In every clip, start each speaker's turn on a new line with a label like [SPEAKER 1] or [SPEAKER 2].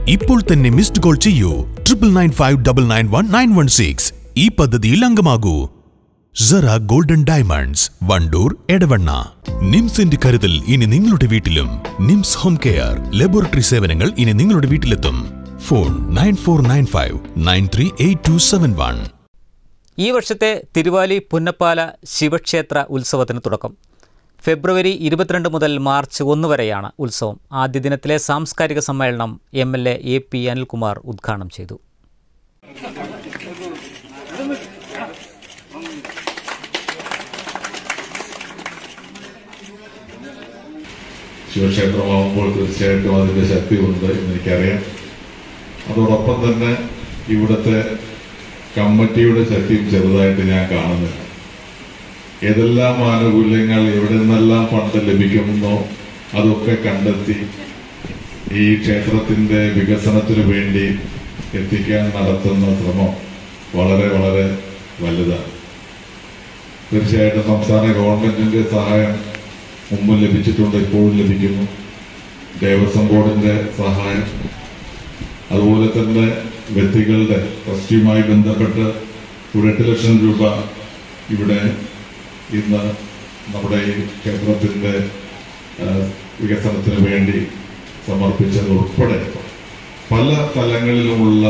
[SPEAKER 1] ഇപ്പോൾ തന്നെ missed call ചെയ്യൂ triple nine five double nine one nine one six ഈ പദ്ധതിയിൽ അംഗമാകൂ സറ ഗോൾഡൻ ഡയമണ്ട്സ് വണ്ടൂർ എടവണ്ണ നിംസിന്റെ കരുതൽ ഇനി നിങ്ങളുടെ വീട്ടിലും നിംസ് ഹോം കെയർ ലബോറട്ടറി സേവനങ്ങൾ ഇനി നിങ്ങളുടെ വീട്ടിലെത്തും phone nine four nine five nine three eight two seven one
[SPEAKER 2] ഈ വർഷത്തെ തിരുവാലി പുന്നപ്പാല ശിവക്ഷേത്ര ഉത്സവത്തിന് തുടക്കം ഫെബ്രുവരി ഇരുപത്തിരണ്ട് മുതൽ മാർച്ച് ഒന്ന് വരെയാണ് ഉത്സവം ആദ്യ ദിനത്തിലെ സാംസ്കാരിക സമ്മേളനം M L A A P Anilkumar ഉദ്ഘാടനം ചെയ്തു
[SPEAKER 3] ശിവക്ഷേത്രമാകുമ്പോൾ തീർച്ചയായിട്ടും അതിൻ്റെ ശക്തി ഉണ്ട് എന്ന് എനിക്കറിയാം അതോടൊപ്പം തന്നെ ഇവിടുത്തെ കമ്മിറ്റിയുടെ ശക്തിയും ചെറുതായിട്ട് ഞാൻ കാണുന്നില്ല ഏതെല്ലാം ആനുകൂല്യങ്ങൾ എവിടെ നിന്നെല്ലാം ഫണ്ട് ലഭിക്കുമെന്നോ അതൊക്കെ കണ്ടെത്തി ഈ ക്ഷേത്രത്തിന്റെ വികസനത്തിനു വേണ്ടി എത്തിക്കാൻ നടത്തുന്ന ശ്രമം വളരെ വളരെ വലുതാണ് തീർച്ചയായിട്ടും സംസ്ഥാന ഗവൺമെന്റിന്റെ സഹായം മുമ്പും ലഭിച്ചിട്ടുണ്ട് ഇപ്പോഴും ലഭിക്കുന്നു ദേവസ്വം ബോർഡിന്റെ സഹായം അതുപോലെ തന്നെ വ്യക്തികളുടെ ട്രസ്റ്റിയുമായി ബന്ധപ്പെട്ട് ഒരു എട്ട് ലക്ഷം രൂപ ഇവിടെ ഇന്ന് നമ്മുടെ ഈ ക്ഷേത്രത്തിന്റെ ആ, വികസനത്തിന് വേണ്ടി സമർപ്പിച്ചത് ഉൾപ്പെടെ പല തലങ്ങളിലുമുള്ള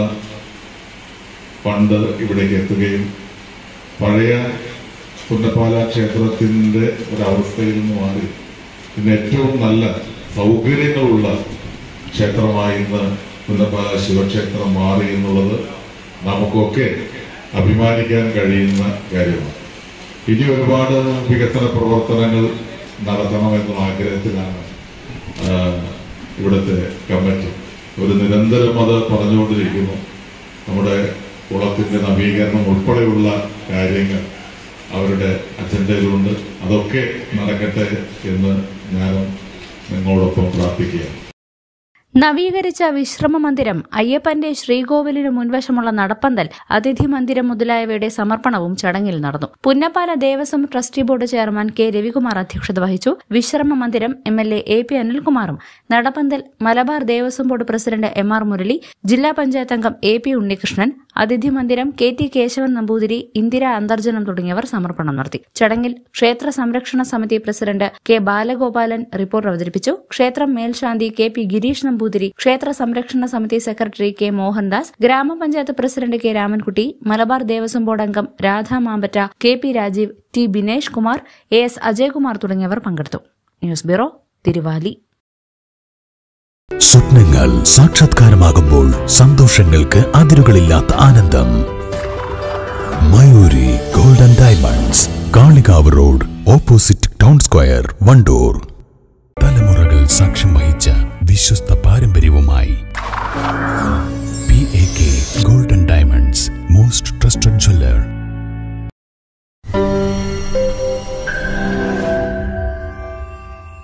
[SPEAKER 3] ഫണ്ട് ഇവിടേക്ക് എത്തുകയും പഴയ പുന്നപ്പാല ക്ഷേത്രത്തിന്റെ ഒരവസ്ഥയിൽ നിന്ന് മാറി ഇന്ന് ഏറ്റവും നല്ല സൗകര്യങ്ങളുള്ള ക്ഷേത്രമായി ഇന്ന് പുന്നപ്പാല ശിവക്ഷേത്രം മാറി എന്നുള്ളത് നമുക്കൊക്കെ അഭിമാനിക്കാൻ കഴിയുന്ന കാര്യമാണ് ഇനി ഒരുപാട് വികസന പ്രവർത്തനങ്ങൾ നടത്തണമെന്ന ആഗ്രഹത്തിലാണ് ആ, ഇവിടുത്തെ കമ്മിറ്റി ഒരു നിരന്തരം അത് പറഞ്ഞുകൊണ്ടിരിക്കുന്നു നമ്മുടെ കുളത്തിന്റെ നവീകരണം ഉൾപ്പെടെയുള്ള കാര്യങ്ങൾ അവരുടെ അജണ്ടയിലുണ്ട് അതൊക്കെ നടക്കട്ടെ എന്ന് ഞാനും നിങ്ങളോടൊപ്പം പ്രാർത്ഥിക്കുകയാണ്
[SPEAKER 4] നവീകരിച്ച വിശ്രമ മന്ദിരം അയ്യപ്പന്റെ ശ്രീകോവിലിന് മുൻവശമുള്ള നടപ്പന്തൽ അതിഥി മന്ദിരം മുതലായവയുടെ സമർപ്പണവും ചടങ്ങിൽ നടന്നു പുന്നപ്പാല ദേവസ്വം trustee board chairman K Ravikumar അധ്യക്ഷത വഹിച്ചു വിശ്രമ മന്ദിരം M L A A P അനിൽകുമാറും നടപ്പന്തൽ മലബാർ ദേവസ്വം board president M R Murali ജില്ലാ പഞ്ചായത്ത് അംഗം എ പി ഉണ്ണികൃഷ്ണൻ അതിഥി മന്ദിരം കെ ടി കേശവൻ നമ്പൂതിരി ഇന്ദിര അന്തർജനം തുടങ്ങിയവർ സമർപ്പണം നടത്തി ചടങ്ങിൽ ക്ഷേത്ര സംരക്ഷണ സമിതി പ്രസിഡന്റ് കെ ബാലഗോപാലൻ റിപ്പോർട്ട് അവതരിപ്പിച്ചു ക്ഷേത്രം മേൽശാന്തി കെ പി ഗിരീഷ് നമ്പൂതിരി ക്ഷേത്ര സംരക്ഷണ സമിതി സെക്രട്ടറി കെ മോഹൻദാസ് ഗ്രാമപഞ്ചായത്ത് പ്രസിഡന്റ് കെ രാമൻകുട്ടി മലബാർ ദേവസ്വം ബോർഡ് അംഗം Radha Mampatta K P Rajeev T Binesh Kumar A S Ajaykumar തുടങ്ങിയവർ പങ്കെടുത്തു ന്യൂസ് ബ്യൂറോ തിരുവാലി
[SPEAKER 1] സ്വപ്നങ്ങൾ സാക്ഷാത്കാരമാകുമ്പോൾ സന്തോഷങ്ങൾക്ക് അതിരുകളില്ലാത്ത ആനന്ദം Mayuri golden diamonds Kalikavu road opposite town square Wandoor തലമുറകൾ സാക്ഷ്യം